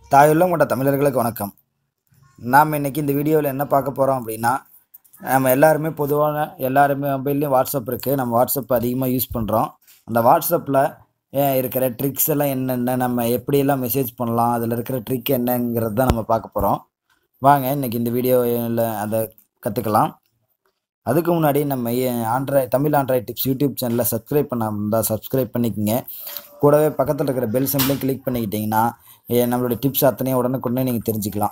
தாயுள்ளம் கொண்ட தமிழர்களுக்கு வணக்கம் நாம் இன்னைக்கு இந்த வீடியோவில் என்ன பார்க்க போகிறோம் அப்படின்னா நம்ம எல்லாருமே பொதுவான எல்லாருமே மொபைல்லையும் வாட்ஸ்அப் இருக்குது நம்ம வாட்ஸ்அப் அதிகமாக யூஸ் பண்ணுறோம் அந்த வாட்ஸ்அப்பில் இருக்கிற ட்ரிக்ஸ் எல்லாம் என்னென்ன நம்ம எப்படியெல்லாம் மெசேஜ் பண்ணலாம் அதில் இருக்கிற ட்ரிக் என்னங்கிறது தான் நம்ம பார்க்க போகிறோம் வாங்க இன்னைக்கு இந்த வீடியோவில் அதை கற்றுக்கலாம் அதுக்கு முன்னாடி நம்ம android Tamil android tips YouTube சேனலில் சப்ஸ்கிரைப் பண்ணாமல் இருந்தால் சப்ஸ்கிரைப் பண்ணிக்கங்க கூடவே பக்கத்தில் இருக்கிற பெல் சிம்பிளையும் கிளிக் பண்ணிக்கிட்டிங்கன்னா ஏ- நம்மளுடைய டிப்ஸ் அத்தனையும் உடனுக்குடனே நீங்கள் தெரிஞ்சுக்கலாம்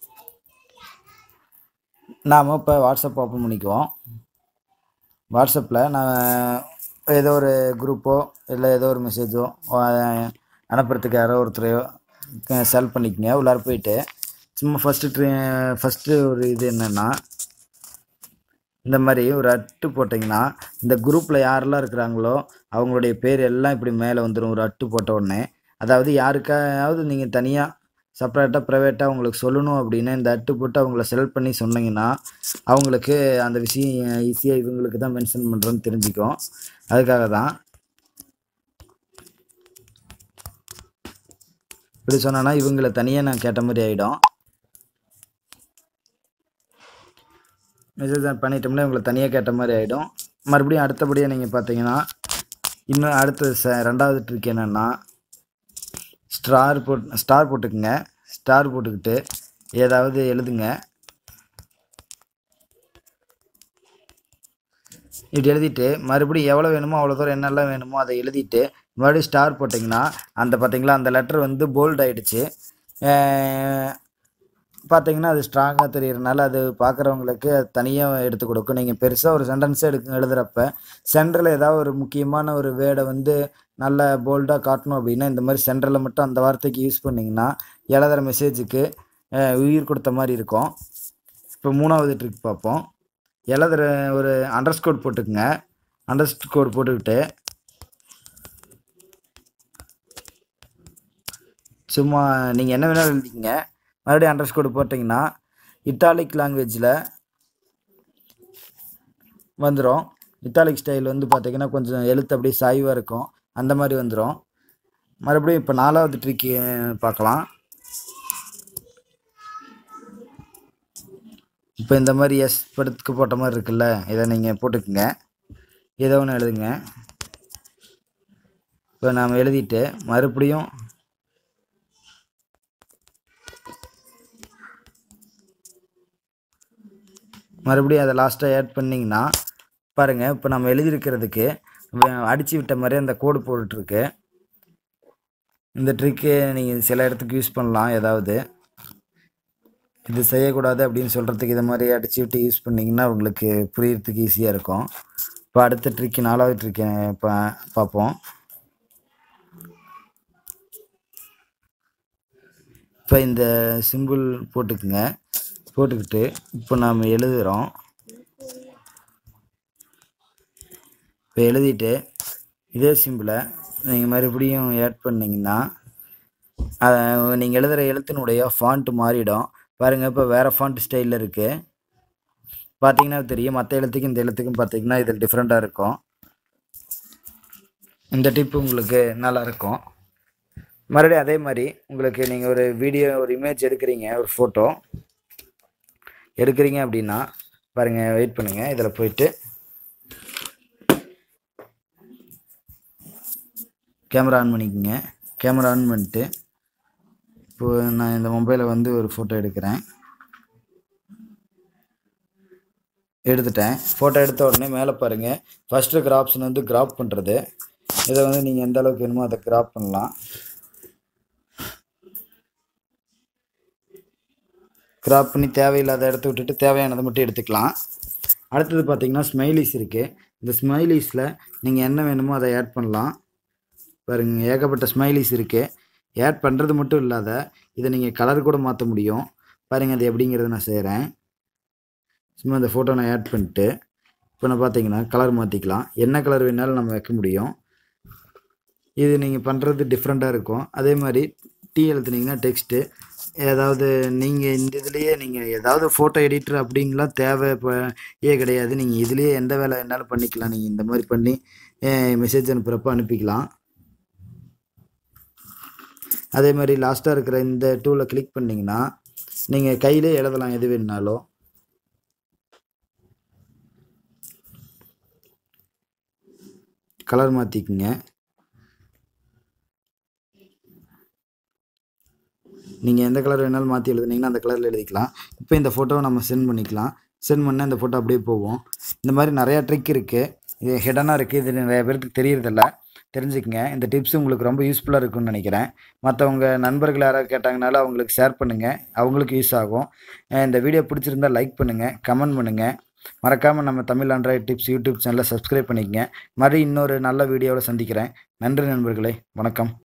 நாம் இப்போ வாட்ஸ்அப் ஓப்பன் பண்ணிக்குவோம் வாட்ஸ்அப்பில் நான் ஏதோ ஒரு குரூப்போ இல்லை ஏதோ ஒரு மெசேஜோ அனுப்புறதுக்கு யாரோ ஒருத்தரையோ செல் பண்ணிக்கங்க உள்ளார போயிட்டு சும்மா ஃபஸ்ட்டு ட்ரீ ஃபஸ்ட்டு ஒரு இது என்னென்னா இந்த மாதிரி ஒரு அட்டு போட்டிங்கன்னா இந்த குரூப்பில் யாரெல்லாம் இருக்கிறாங்களோ அவங்களுடைய பேர் எல்லாம் இப்படி மேலே வந்துடும் ஒரு அட்டு போட்ட உடனே அதாவது யாருக்காவது நீங்கள் தனியாக செப்பரேட்டாக ப்ரைவேட்டாக அவங்களுக்கு சொல்லணும் அப்படின்னு இந்த அட்டு போட்டு அவங்கள செலக்ட் பண்ணி சொன்னீங்கன்னா அவங்களுக்கு அந்த விஷயம் ஈஸியாக இவங்களுக்கு தான் மென்ஷன் பண்ணுறோன்னு தெரிஞ்சுக்கும் அதுக்காக தான் இப்படி சொன்னேன்னா இவங்களை தனியாக நான் கேட்ட மாதிரி ஆகிடும் மெசேஜ் பண்ணிட்டோம்னா இவங்களை தனியாக கேட்ட மாதிரி ஆகிடும் மறுபடியும் அடுத்தபடியாக நீங்கள் பார்த்தீங்கன்னா இன்னும் அடுத்தது ச ரெண்டாவது ட்ரிக் என்னென்னா ஸ்டார் போட் ஸ்டார் போட்டுக்குங்க ஸ்டார் போட்டுக்கிட்டு ஏதாவது எழுதுங்க இப்படி எழுதிட்டு மறுபடியும் எவ்வளோ வேணுமோ அவ்வளோ தூரம் என்னெல்லாம் வேணுமோ அதை எழுதிட்டு மறுபடியும் ஸ்டார் போட்டிங்கன்னா அந்த பார்த்தீங்களா அந்த லெட்டர் வந்து போல்ட் ஆயிடுச்சு பார்த்தீங்கன்னா அது ஸ்ட்ராங்காக தெரியறனால அது பார்க்குறவங்களுக்கு அது தனியாக எடுத்து கொடுக்கும் நீங்கள் பெருசாக ஒரு சென்டென்ஸ் எடுக்க எழுதுகிறப்ப சென்டரில் ஏதாவது ஒரு முக்கியமான ஒரு வேர்டை வந்து நல்ல போல்டாக காட்டணும் அப்படின்னா இந்த மாதிரி சென்டரில் மட்டும் அந்த வார்த்தைக்கு யூஸ் பண்ணிங்கன்னா எழுதுகிற மெசேஜுக்கு உயிர் கொடுத்த மாதிரி இருக்கும் இப்போ மூணாவது ட்ரிக் பார்ப்போம் எழுதுகிற ஒரு அண்டர்ஸ்கோட் போட்டுக்குங்க அண்டர்ஸ்கோட் போட்டுக்கிட்டு சும்மா நீங்கள் என்ன வேணாலும் எழுதிக்கங்க மறுபடியும் அண்டர்ஸ்கோடு போட்டிங்கன்னா இட்டாலிக் லாங்குவேஜில் வந்துடும் இட்டாலிக் ஸ்டைல் வந்து பார்த்தீங்கன்னா கொஞ்சம் எழுத்து அப்படியே சாய்வாக இருக்கும் அந்த மாதிரி வந்துடும் மறுபடியும் இப்போ நாலாவது ட்ரிக்கு பார்க்கலாம் இப்போ இந்த மாதிரி எஸ் படத்துக்கு போட்ட மாதிரி இருக்குல்ல இதை நீங்கள் போட்டுக்குங்க ஏதோ ஒன்று எழுதுங்க இப்போ நாம் எழுதிட்டு மறுபடியும் மறுபடியும் அதை லாஸ்ட்டாக ஆட் பண்ணிங்கன்னா பாருங்கள் இப்போ நம்ம எழுதியிருக்கிறதுக்கு அடித்து விட்ட மாதிரி அந்த கோடு போட்டுட்ருக்கு இந்த ட்ரிக்கு நீங்கள் சில இடத்துக்கு யூஸ் பண்ணலாம் ஏதாவது இது செய்யக்கூடாது அப்படின்னு சொல்கிறதுக்கு இதை மாதிரி அடித்து விட்டு யூஸ் பண்ணிங்கன்னா உங்களுக்கு புரியறதுக்கு ஈஸியாக இருக்கும் இப்போ அடுத்த ட்ரிக்கு நாலாவது ட்ரிக்கு இப்போ பார்ப்போம் இப்போ இந்த சிம்பிள் போட்டுக்குங்க போட்டுக்கிட்டு இப்போ நாம் எழுதுகிறோம் இப்போ எழுதிட்டு இதே சிம்பிளை நீங்கள் மறுபடியும் ஆட் பண்ணிங்கன்னா நீங்கள் எழுதுகிற எழுத்தினுடைய ஃபாண்ட் மாறிடும் பாருங்கள் இப்போ வேறு ஃபாண்ட் ஸ்டைலில் இருக்குது பார்த்தீங்கன்னா தெரியும் மற்ற எழுத்துக்கும் இந்த எழுத்துக்கும் பார்த்தீங்கன்னா இது டிஃப்ரெண்ட்டாக இருக்கும் இந்த டிப் உங்களுக்கு நல்லாயிருக்கும் மறுபடியும் அதே மாதிரி உங்களுக்கு நீங்கள் ஒரு வீடியோ ஒரு இமேஜ் எடுக்கிறீங்க ஒரு ஃபோட்டோ எடுக்கிறீங்க அப்படின்னா பாருங்கள் வெயிட் பண்ணுங்கள் இதில் போயிட்டு கேமரா ஆன் பண்ணிக்கோங்க கேமரா ஆன் பண்ணிட்டு இப்போ நான் இந்த மொபைலை வந்து ஒரு ஃபோட்டோ எடுக்கிறேன் எடுத்துட்டேன் ஃபோட்டோ எடுத்த உடனே மேலே பாருங்கள் ஃபஸ்ட் இருக்கிற ஆப்ஷன் வந்து கிராப் பண்ணுறது இதை வந்து நீங்கள் எந்த அளவுக்கு வேணுமோ அதை கிராப் பண்ணலாம் கிராப் பண்ணி தேவையில்லாத இடத்த விட்டுட்டு தேவையானதை மட்டும் எடுத்துக்கலாம் அடுத்தது பார்த்தீங்கன்னா ஸ்மைலிஸ் இருக்குது இந்த ஸ்மைலிஸில் நீங்கள் என்ன வேணுமோ அதை ஆட் பண்ணலாம் பாருங்க ஏகப்பட்ட ஸ்மைலிஸ் இருக்குது ஆட் பண்ணுறது மட்டும் இல்லாத இதை நீங்கள் கலர் கூட மாற்ற முடியும் பாருங்கள் அது எப்படிங்கிறத நான் செய்கிறேன் சும்மா இந்த ஃபோட்டோ நான் ஆட் பண்ணிட்டு இப்போ நான் பார்த்தீங்கன்னா கலர் மாற்றிக்கலாம் என்ன கலர் வேணாலும் நம்ம வைக்க முடியும் இது நீங்கள் பண்ணுறது டிஃப்ரெண்ட்டாக இருக்கும் அதே மாதிரி டீ எழுத்துனீங்கன்னா டெக்ஸ்ட்டு ஏதாவது நீங்கள் இந்த இதுலேயே நீங்கள் ஏதாவது ஃபோட்டோ எடிட்டர் அப்படின்லாம் தேவை இப்போ ஏ கிடையாது நீங்கள் இதுலேயே எந்த வேலை வேணாலும் பண்ணிக்கலாம் நீங்கள் இந்த மாதிரி பண்ணி மெசேஜ் அனுப்புகிறப்ப அனுப்பிக்கலாம் அதே மாதிரி லாஸ்ட்டாக இருக்கிற இந்த டூவில் கிளிக் பண்ணிங்கன்னா நீங்கள் கையிலே எழுதலாம் எது வேணுனாலும் கலர் மாற்றிக்குங்க நீங்கள் எந்த கலர் வேணாலும் மாற்றி எழுதுனீங்கன்னா அந்த கலரில் எழுதிக்கலாம் இப்போ இந்த ஃபோட்டோவை நம்ம சென்ட் பண்ணிக்கலாம் சென்ட் பண்ணால் இந்த ஃபோட்டோ அப்படியே போகும் இந்த மாதிரி நிறையா ட்ரிக் இருக்குது இது ஹிடனாக இருக்குது இது நிறைய பேருக்கு தெரியறதில்ல தெரிஞ்சுக்கங்க இந்த டிப்ஸ் உங்களுக்கு ரொம்ப யூஸ்ஃபுல்லாக இருக்கும்னு நினைக்கிறேன் மற்றவங்க நண்பர்கள் யாராவது கேட்டாங்கனாலும் அவங்களுக்கு ஷேர் பண்ணுங்கள் அவங்களுக்கு யூஸ் ஆகும் அஹ் இந்த வீடியோ பிடிச்சிருந்தா லைக் பண்ணுங்கள் கமெண்ட் பண்ணுங்கள் மறக்காமல் நம்ம தமிழ் ஆண்ட்ராய்ட் டிப்ஸ் யூடியூப் சேனலை சப்ஸ்கிரைப் பண்ணிக்கங்க மறுபடியும் இன்னொரு நல்ல வீடியோவில் சந்திக்கிறேன் நன்றி நண்பர்களே வணக்கம்